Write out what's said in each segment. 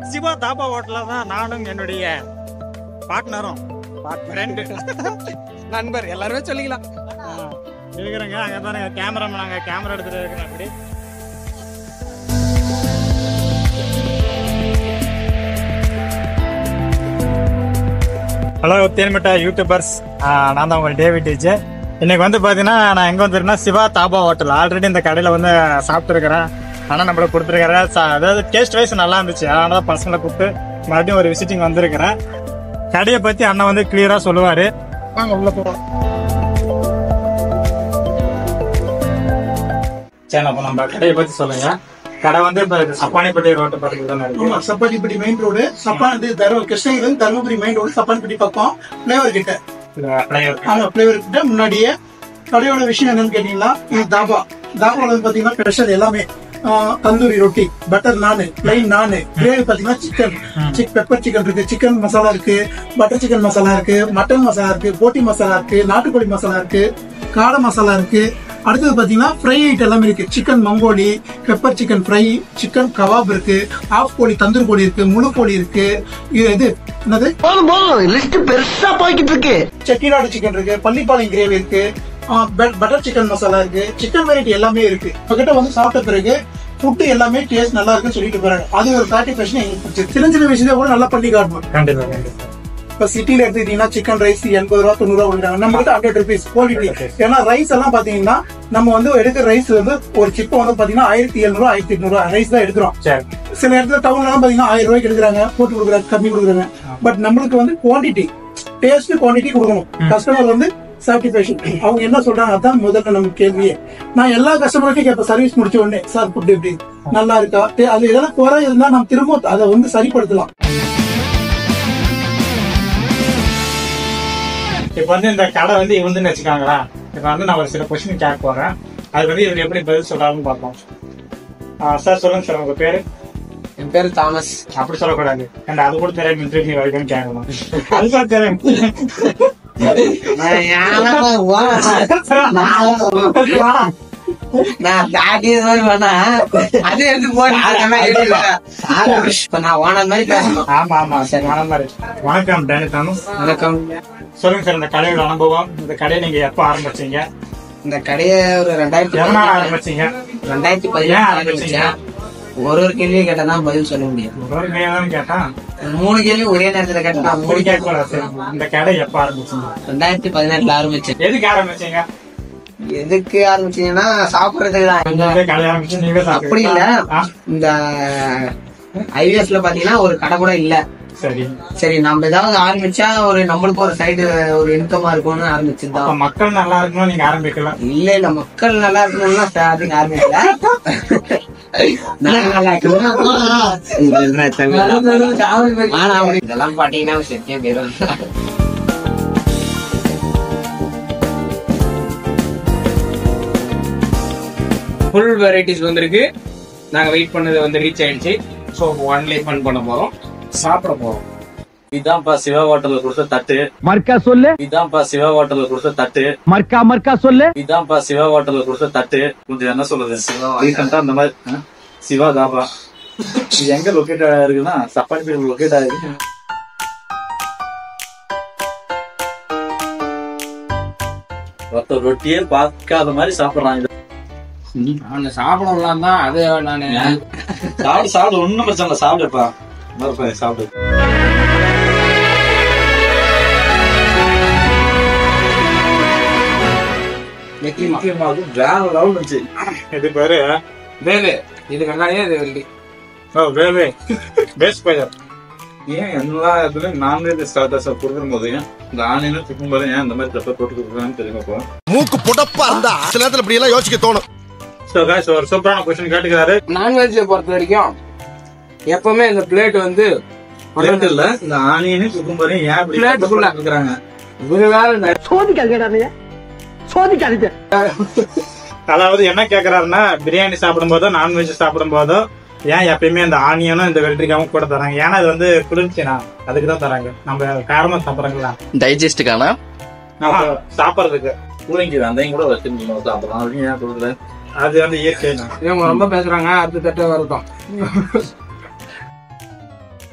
சிவா தாபா ஹோட்டல்ல தான் நானும் என்னுடைய பார்ட்னரும் ஃப்ரெண்டு நண்பர் எல்லாருமே சொல்லிக்கலாம் இருக்கிறேங்க அங்கே தானே கேமரா நாங்கள் கேமரா எடுத்துட்டு இருக்கிறோம் அப்படி ஹலோ தேன்மிட்டா யூடியூபர்ஸ் நான் தான் உங்கள் டேவிட் டீச்சர் இன்னைக்கு வந்து பார்த்தீங்கன்னா நான் எங்கே வந்திருக்கேன்னா சிவா தாபா ஹோட்டல் ஆல்ரெடி இந்த கடையில் வந்து சாப்பிட்டுருக்கிறேன் ஆனால் நம்மளுக்கு கொடுத்துருக்கிறேன் அதாவது டேஸ்ட் வைஸ் நல்லா இருந்துச்சு அதனால தான் பசங்களை கூப்பிட்டு மறுபடியும் ஒரு விசிட்டிங் வந்திருக்கிறேன் கடையை பற்றி அண்ணன் வந்து கிளியராக சொல்லுவார் வாங்க உள்ள போவோம் சரி அப்போ நம்ம கடையை பற்றி சொல்லுங்க கடை வந்து இப்போ சப்பானிப்பட்டி ரோட்டு பக்கத்தில் தானே இருக்கு ஆமா சப்பானிப்பட்டி மெயின் ரோடு சப்பா இது தர்ம கிருஷ்ணகிரி தருமபுரி மெயின் ரோடு சப்பானிப்பட்டி பக்கம் பிளேவர் கிட்ட ஃப்ளைஓவர் ஆமா பிளேவர் கிட்ட முன்னாடியே கடையோட விஷயம் என்னன்னு கேட்டீங்கன்னா இது தாபா தாபால வந்து பாத்தீங்கன்னா ஸ்பெஷல் எல்லாமே ஆஹ், தந்தூரி ரொட்டி பட்டர் நானு பிளைன் நானு கிரேவி பாத்தீங்கன்னா சிக்கன் சிக் பெப்பர் சிக்கன் இருக்கு சிக்கன் மசாலா இருக்கு பட்டர் சிக்கன் மசாலா இருக்கு மட்டன் மசாலா இருக்கு போட்டி மசாலா இருக்கு நாட்டுக்கோழி மசாலா இருக்கு காடை மசாலா இருக்கு அடுத்தது பாத்தீங்கன்னா ஃப்ரை ஐட்டம் எல்லாமே இருக்கு சிக்கன் மங்கோலி pepper chicken fry chicken kebab இருக்கு ஆஃப் கோழி தந்தூர் கோழி இருக்கு முழு கோழி இருக்கு இது இது என்னது போதும் போதும் லிஸ்ட் பெருசா போய்கிட்டு இருக்கு செட்டிநாடு சிக்கன் இருக்கு பள்ளிப்பாளையம் கிரேவி இருக்கு பட்டர் சிக்கன் மசாலா இருக்கு சிக்கன் வெரைட்டி எல்லாமே இருக்கு உங்ககிட்ட வந்து சாப்பிட்ட பிறகு ஃபுட்டு எல்லாமே டேஸ்ட் நல்லா இருக்குன்னு சொல்லிட்டு போறாங்க அது ஒரு சாட்டிஸ்பேக்ஷன் எங்களுக்கு பிடிச்சது சின்ன சின்ன விஷயத்தை கூட நல்லா பண்ணி காட்டணும் கண்டிப்பாக கண்டிப்பாக இப்ப சிட்டில எடுத்துக்கிட்டீங்கன்னா சிக்கன் ரைஸ் எண்பது ரூபா தொண்ணூறு ரூபா கொடுக்குறாங்க நம்ம கிட்ட ஹண்ட்ரட் ருபீஸ் குவாலிட்டி ஏன்னா ரைஸ் எல்லாம் பாத்தீங்கன்னா நம்ம வந்து எடுக்கிற ரைஸ் வந்து ஒரு சிப்பை வந்து பாத்தீங்கன்னா ஆயிரத்தி எழுநூறு ஆயிரத்தி எட்நூறு ரைஸ் தான் எடுக்கிறோம் சரி சில இடத்துல டவுன்ல எல்லாம் பாத்தீங்கன்னா ஆயிரம் ரூபாய்க்கு எடுக்கிறாங்க போட்டு கொடுக்குறாங்க கம்மி கொடுக்குறாங்க பட் நம்மளுக்கு வந்து குவாண்டிட்டி டேஸ்ட் குவாண்டிட்டி கொடுக்கணும் கஸ்டமர் வந்து சாட்டிஸ்பேக்ஷன் அவங்க என்ன சொல்றாங்க அதான் முதல்ல நம்ம கேள்வியே நான் எல்லா கஸ்டமருக்கும் கேட்பேன் சர்வீஸ் முடிச்ச உடனே சார் ஃபுட் எப்படி நல்லா இருக்கா டே- அது எதெல்லாம் குறை இருந்தா நம்ம திரும்ப அதை வந்து சரிப்படுத்தலாம் இப்போ வந்து இந்த கடை வந்து இவந்துன்னு வச்சுக்காங்களா இப்போ வந்து நான் ஒரு சில கொஸ்டின் கேட்க போறேன் அது வந்து இவர் எப்படி பதில் சொல்றாருன்னு பார்ப்போம் ஆ, சார் சொல்லுங்க சார் உங்க பேரு என் பேரு தாமஸ் அப்படி சொல்லக்கூடாது and அது கூட தெரியும் இன்டர்வியூ வரைக்கும் கேட்கணும் அதுதான் தெரியும் நான் தாட்டி இது மாதிரி பண்ணா அது எடுத்து போட்டு இப்ப நான் ஓனர் மாதிரி பேசணும் ஆமா ஆமா சரி வணக்கம் மாதிரி வணக்கம் டேனி தானு வணக்கம் சொல்லுங்க சார் இந்த கடையோட அனுபவம் இந்த கடையை நீங்க எப்போ ஆரம்பிச்சீங்க இந்த கடையை ஒரு ரெண்டாயிரத்தி எதனால பதினேழு- ஆரம்பிச்சீங்க ரெண்டாயிரத்தி ஏன் பதினேழு ஆரம்பிச்சீங்க? ஆரம்பிச்சேன் ஒரு ஒரு கேள்வியை கேட்டா தான் பதில் சொல்ல முடியும் ஒரு நேரம் கேட்டா மூணு கேள்வி ஒரே நேரத்துல கேட்டா நான் அப்படி மூணு கேட்க கேட்க கூடாது சார். இந்த கடை எப்போ ஆரம்பிச்சீங்க ரெண்டாயிரத்தி பதினெட்டுல ஆரம்பிச்சேன் எதுக்கு ஆரம்பிச்சீங்க எதுக்கு ஆரம்பிச்சீங்கன்னா சாப்பிடுறதுக்கு தான் நீங்களே கடை ஆரம்பிச்சு நீங்களே அப்படி இல்ல சாப்பிடுவீங்களா? ஆ, இந்த ஐவிஎஸ்ல பாத்தீங்கன்னா ஒரு கடை கூட இல்ல சரி சரி நம்ம ஏதாவது ஆரம்பிச்சா ஒரு நம்மளுக்கு ஒரு சைடு ஒரு இன்கமா இருக்கும்னு ஆரம்பிச்சுதான் அப்ப மக்கள் நல்லா இருக்கணும் நீங்க ஆரம்பிக்கலாம் இல்ல இல்ல மக்கள் நல்லா இருக்கணும்னா ஸ்டார்டிங் ஆரம்பிக்கல நான் நல்லா இருக்கணும். ஆனா, அப்படி இதெல்லாம் பாத்தீங்கன்னா செட்டே போயிடும் ஃபுல் வெரைட்டிஸ் வந்திருக்கு நாங்க வெயிட் பண்ணது வந்து ரீச் ஆயிடுச்சு ஸோ ஒன்லி ஃபன் பண்ண போறோம் சாப்பிட போறோம் இதான்ப்பா சிவா ஹோட்டல்ல கொடுத்த தட்டு மர்க்கா சொல்லு இதான்ப்பா சிவா ஹோட்டல்ல கொடுத்த தட்டு மர்க்கா மர்க்கா சொல்லு இதான்ப்பா சிவா ஹோட்டல்ல கொடுத்த தட்டு கொஞ்சம் என்ன சொல்றது ரீசெண்டா அந்த மாதிரி ஆ? சிவா தாபா இது எங்க லொக்கேட் இருக்குன்னா சப்பாத்தி லொக்கேட் ஆயிருக்கு ஒருத்தர் ரொட்டியே பார்க்காத மாதிரி சாப்பிடுறான் இது அந்த சாப்பிடலாம் தான் அது நானு சாப்பிடு சாப்பிடு ஒண்ணும் பிரச்சனை இல்லை சாப்பிடுப்பா மறுப்பா சாப்பிடு முக்கியமா அது வேற லெவல் இருந்துச்சு இது பேரு வேவு இது வெங்காயம் இது வெள்ளி ஓ வேவே பேஸ் பையர் ஏன் எல்லா இதுலயும் நான்வெஜ் ஸ்டார்டர்ஸ் கொடுக்கும் போது இந்த ஆனியனும் சிக்கன் போது ஏன் இந்த மாதிரி பெப்பர் போட்டு கொடுக்குறான்னு தெரியுமா இப்போ மூக்கு புடப்பா இருந்தா சில நேரத்துல இப்படி எல்லாம் யோசிக்க தோணும் ஸோ காய்ஸ் ஒரு சூப்பரான கொஸ்டின் கேட்டுக்கிறாரு நான்வெஜ்ஜை பொறுத்த வரைக்கும் எப்பவுமே இந்த பிளேட் வந்து பிளேட் இல்ல இந்த ஆனியனும் குக்கும்பரையும் ஏன் இப்படி Plate full ஆ. கொடுக்குறாங்க ஒரு வேலை இந்த சோதிக்காதீங்க சோதிக்காதீங்க அதாவது என்ன கேக்குறாருன்னா பிரியாணி சாப்பிடும் போதோ நான்வெஜ் சாப்பிடும் போதோ ஏன் எப்பயுமே இந்த ஆனியனும் இந்த வெள்ளரிக்காவும் கூட தராங்க ஏன்னா இது வந்து குளிர்ச்சினா அதுக்கு தான் தராங்க நம்ம காரமா சாப்பிடுறாங்களா டைஜஸ்டுக்கான நம்ம சாப்பிடுறதுக்கு கூலிங்கு வெந்தயம் கூட வச்சிருக்கணும் சாப்பிடலாம் அப்படின்னு ஏன் கொடுக்குற அது வந்து இயற்கை தான் இவங்க ரொம்ப பேசுறாங்க அடுத்த தட்ட வரட்டும்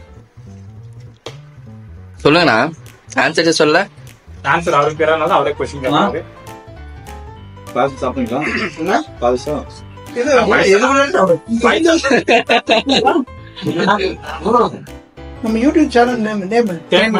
சொல்லுங்கண்ணா ஆன்சர் சொல்ல ஆன்சர் அவருக்கு பேரானாலும் அவரே கொஸ்டின் கேட்பாரு பாது சாப்பிடுங்களா பாதுஷா இது எது நம்ம YouTube channel name name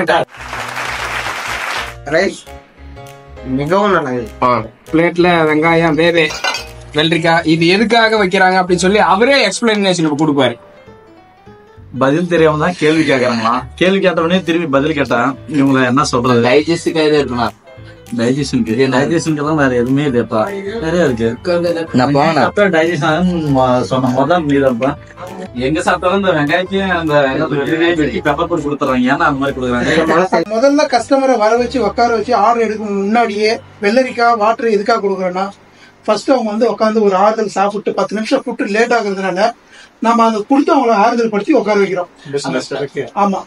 rice மிகவும் நல்லது பிளேட்ல வெங்காயம் வேவே வெள்ளரிக்காய் இது எதுக்காக வைக்கிறாங்க அப்படின்னு சொல்லி அவரே எக்ஸ்பிளனேஷன் கொடுப்பாரு பதில் தெரியாம தான் கேள்வி கேக்குறாங்களா கேள்வி கேட்ட உடனே திரும்பி பதில் கேட்டேன் இவங்களை என்ன சொல்றது டைஜஸ்டுக்காக இது இருக்கணும் டைஜஷனுக்கு டைஜஷனுக்கு எல்லாம் வேற எதுவுமே இல்லையாப்பா நிறைய இருக்கு நான் போனேன் அப்ப டைஜஷன் சொன்ன முதல் மீதப்பா எங்க சாப்பிட்டாலும் இந்த வெங்காயத்தையும் அந்த பெப்பர் போட்டு கொடுத்துறாங்க ஏன்னா அந்த மாதிரி கொடுக்குறாங்க முதல்ல கஸ்டமரை வர வச்சு உட்கார வச்சு ஆர்டர் எடுக்கும் முன்னாடியே வெள்ளரிக்காய் வாட்டர் எதுக்காக கொடுக்குறோன்னா ஃபர்ஸ்ட் அவங்க வந்து உட்காந்து ஒரு ஆறுதல் சாப்பிட்டு பத்து நிமிஷம் ஃபுட்டு லேட் ஆகுறதுனால நம்ம அதை கொடுத்து அவங்கள ஆறுதல் படுத்தி உட்கார வைக்கிறோம் பிசினஸ் இருக்கு ஆமா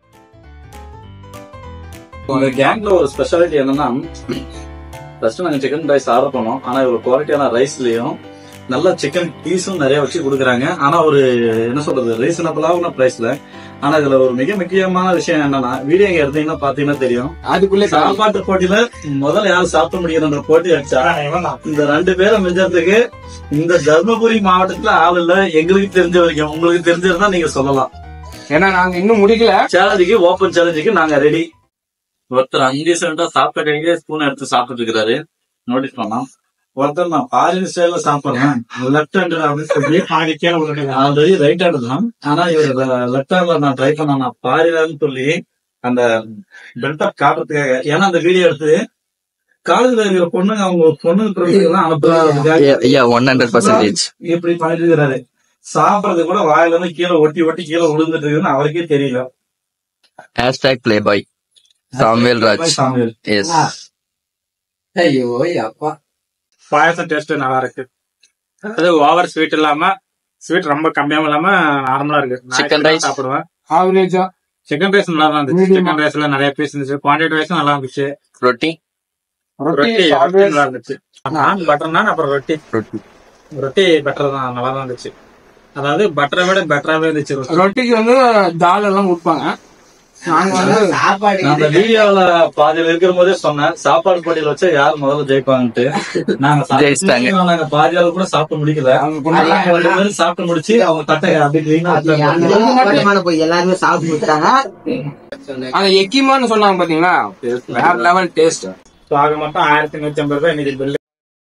உங்க கேங்ல ஒரு ஸ்பெஷாலிட்டி என்னன்னா ஃபர்ஸ்ட் நாங்க சிக்கன் ரைஸ் ஆர்டர் பண்ணோம் ஆனா இவ்வளவு குவாலிட்டியான ரைஸ்லயும் நல்ல சிக்கன் பீஸும் நிறைய வச்சு கொடுக்குறாங்க ஆனா ஒரு என்ன சொல்றது ரீசனபிளான பிரைஸ்ல ஆனா இதுல ஒரு மிக முக்கியமான விஷயம் என்னன்னா வீடியோ இங்க எடுத்தீங்கன்னா பாத்தீங்கன்னா தெரியும் அதுக்குள்ளே சாப்பாட்டு போட்டியில முதல்ல யார் சாப்பிட முடியுதுன்ற போட்டி வச்சா இவன் தான் இந்த ரெண்டு பேரை மிஞ்சறதுக்கு இந்த தர்மபுரி மாவட்டத்துல ஆள் இல்ல எங்களுக்கு தெரிஞ்ச வரைக்கும் உங்களுக்கு தெரிஞ்சிருந்தா நீங்க சொல்லலாம் ஏன்னா நாங்க இன்னும் முடிக்கல சேலஞ்சுக்கு ஓப்பன் சேலஞ்சுக்கு நாங்க ரெடி ஒருத்தர் அஞ்சு சென்டா சாப்பிட்டு ஸ்பூன் எடுத்து சாப்பிட்டு இருக்காரு நோட்டீஸ் பண்ணலாம் ஒருத்தர் நான் ஃபாரின் ஸ்டைல சாப்பிடுறேன் லெஃப்ட் ஹேண்ட் அப்படின்னு சொல்லி பாதி கீழே விழுந்துட்டு ஆல்ரெடி ரைட் ஹேண்ட் தான் ஆனா இவர் லெஃப்ட் ஹேண்ட்ல நான் ட்ரை பண்ண நான் பாரிலான்னு சொல்லி அந்த பெல்ட் காட்டுறதுக்காக ஏன்னா அந்த வீடியோ எடுத்து காலேஜ்ல இருக்கிற பொண்ணுங்க அவங்க பொண்ணுங்க எல்லாம் அனுப்புறாங்க ஒன் ஹண்ட்ரட் பர்சன்டேஜ் இப்படி பண்ணிட்டு இருக்கிறாரு சாப்பிடறது கூட வாயில இருந்து கீழே ஒட்டி ஒட்டி கீழே விழுந்துட்டு இருக்குன்னு அவருக்கே தெரியல hashtag play boy Samuel Raj சாமியார். எஸ் ஐயோ அப்பா பாயசம் டேஸ்ட் நல்லா இருக்கு அது ஓவர் ஸ்வீட் இல்லாம ஸ்வீட் ரொம்ப கம்மியாவும் இல்லாம நார்மலா இருக்கு நான் Chicken இப்படிதான் rice? சாப்பிடுவேன் ஆவரேஜா சிக்கன் ரைஸ் நல்லா தான் இருந்துச்சு Medium. சிக்கன் ரைஸ்ல நிறைய பீஸ் இருந்துச்சு குவான்டிட்டி வைஸும் நல்லா இருந்துச்சு ரொட்டி ரொட்டி ரொட்டி நல்லா இருந்துச்சு நான் பட்டர் நான் அப்புறம் ரொட்டி ரொட்டி ரொட்டி பெட்டர் தான் நல்லா தான் இருந்துச்சு அதாவது பட்டரை விட பெட்டராவே இருந்துச்சு ரொட்டி. ரொட்டிக்கு வந்து தால் எல்லாம் கொடுப்பாங்க நாங்க வந்து நான் அந்த வீடியோல பாதியில இருக்கிற போதே சொன்னேன் சாப்பாடு போட்டியில வச்சா யார் முதல்ல ஜெயிப்பாங்கன்ட்டு நாங்க ஜெயிச்சிட்டாங்க. சாப்பிட்டு நாங்க பாதியால கூட சாப்பிட முடிக்கல அவங்க அவங்க ரெண்டு பேரும் சாப்பிட்டு முடிச்சு அவங்க தட்டை அப்படி clean ஆ வச்சாங்க. போய் எல்லாருமே சாப்பிட்டு முடிச்சாங்க அந்த எக்கிமான்னு சொன்னாங்க பாத்தீங்களா வேற லெவல் டேஸ்ட் So, ஆக மொத்தம் ஆயிரத்தி நூத்தி ஐம்பது ரூபாய் இன்னைக்கு பில்லு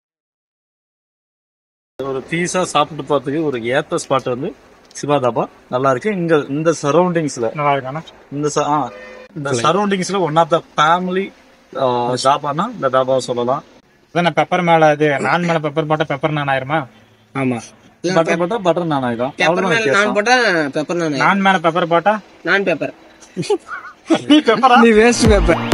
ஒரு பீஸா சாப்பிட்டு போறதுக்கு ஒரு ஏத்த ஸ்பாட் வந்து சிவா தாபா நல்லா இருக்கு இங்க இந்த சரௌண்டிங்ஸ்ல நல்லா இருக்கானா இந்த ச- ஆ, இந்த சரௌண்டிங்ஸ்ல ஒன் ஆஃப் த ஃபேமிலி தாபானா இந்த தாபாவை சொல்லலாம் அதான் பெப்பர் மேல இது நான் மேல பெப்பர் போட்டா பெப்பர் நான் ஆயிருமா ஆமா பட்டர் பட்டர் பட்டர் நான் ஆயிடும் அவ்வளவுதான் வித்தியாசம். போட்டா பெப்பர் நான் மேல பெப்பர் போட்டா நான் பெப்பர் நீ பெப்பரா நீ வேஸ்ட் பேப்பர்